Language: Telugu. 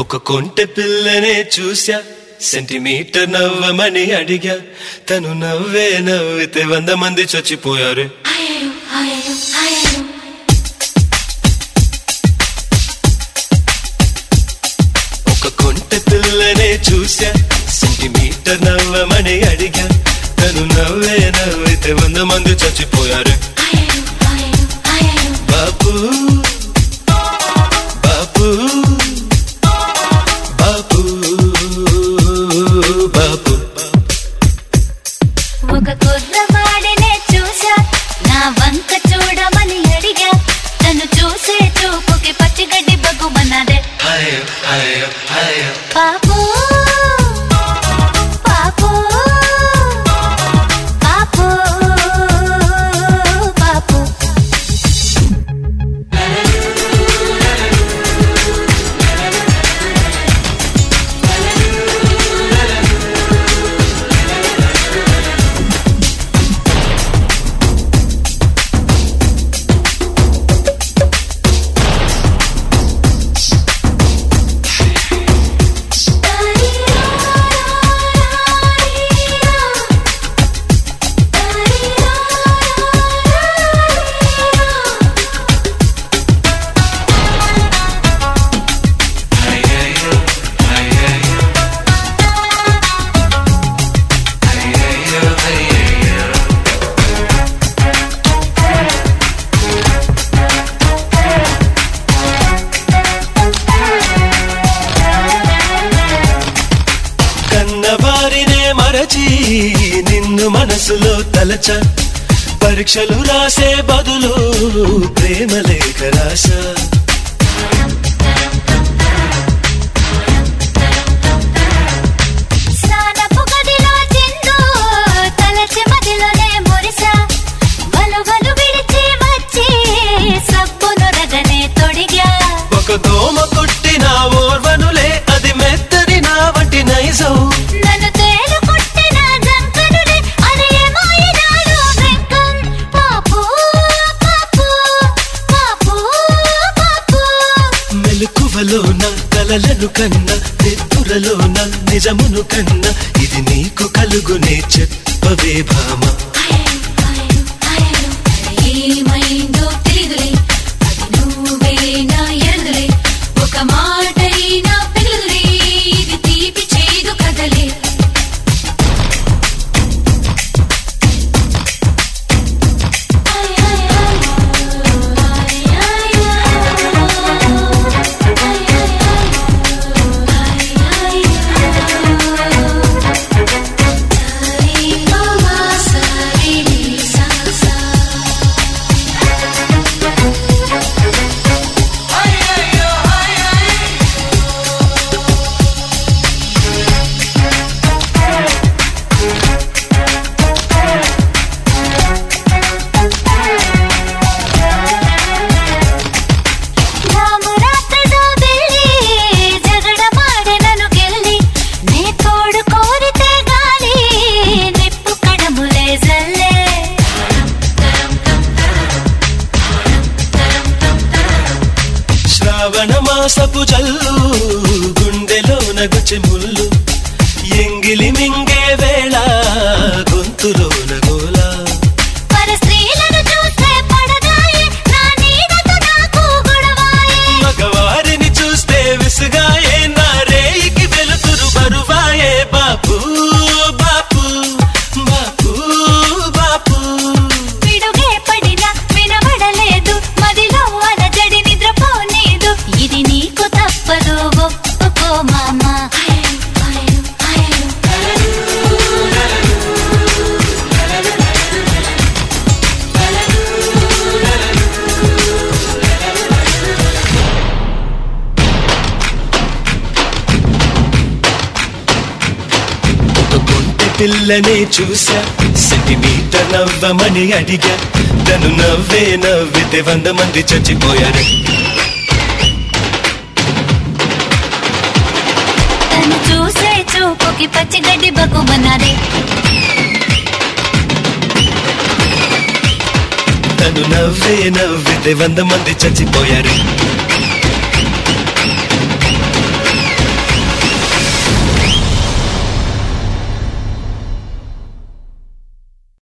ఒక కొంటె పిల్లనే చూసా సెంటీమీటర్ నవ్వమని అడిగా తను నవ్వే నవ్వితే వంద మంది చచ్చిపోయారు అయ్యో అయ్యో అయ్యో ఒక కొంటె పిల్లనే చూసా సెంటీమీటర్ నవ్వమని అడిగా తను నవ్వే నవ్వితే వంద మంది చచ్చిపోయారు అయ్యో అయ్యో అయ్యో బాబు బాబు బాబు బాబు ఒక కుర్రవాడినే చూసా నా వంక చూడమని అడిగా తను చూసే చూపుకి పచ్చిగడ్డి బగ్గుమన్నదే అయ్యో అయ్యో అయ్యో పాపు పాపు పాపు పాపు కన్నవారినే మరచి నిన్ను మనసులో తలచ పరీక్షలు రాసే బదులు ప్రేమ లేఖ రాసా స్నానపు గదిలో చిందు తలచి మదిలోనే మురిసా వలువలు విడిచి వచ్చి సబ్బును రగనే తొడిగా ఒక దోమ కుట్టిన ఓర్వనులే అది మెత్తని నా వంటి నైజం నన్ను తేలు కొట్టిన జంకనుడే అది ఏమో ఈనాడు వెంకం పాపు పాపు పాపు పాపు మెలకువలోన కలలను కన్నా నిద్దురలోన నిజమును కన్నా ఇది నీకు కలుగునే చెప్పవే భామ ఏమైందో తెలియదులే అది నువ్వేనా ఎరుగులే ఒక మాటైనా పిలుదులే ఇది తీపి చేదు కదలే ರಾಮರಾತ್ರಿದು ಬೆಳ್ಳಿ ಜಗಳ ಮಾಡಿ ನಾನು ಗೆಲ್ಲಿ ನೇ ತೋಡು ಕೋರಿತೆ ಗಾಳಿ ನಿಪ್ಪು ಕಡಮುಲೆ ಜಲ್ಲೆ శ్రావణ మాసపు జల్లు గుండెలో నగుచె ముల్లు ఎంగిలి మింగే వేళ గొంతులో నగోలా పర స్త్రీలను చూస్తే పడదాయే నా నీడతో నాకు గొడవాయే మగవారిని చూస్తే విసుగాయే నా రేయికి వెలుతురు బరువాయే బాపు బాపు బాపు బాపు పిడుగే పడినా వినబడలేదు మదిలో అలజడి నిద్రపోలేదు ఇది నీకు తప్పదు ఒప్పుకో మామ ఒక కొంటె పిల్లనే చూసా సెంటీమీటర్ నవ్వమని అడిగా తను నవ్వే నవ్వితే వంద మంది చచ్చిపోయారు తను చూసే చూపుకి పచ్చిగడ్డి బగ్గుమన్నదే తను నవ్వే నవ్వితే వంద మంది చచ్చిపోయారు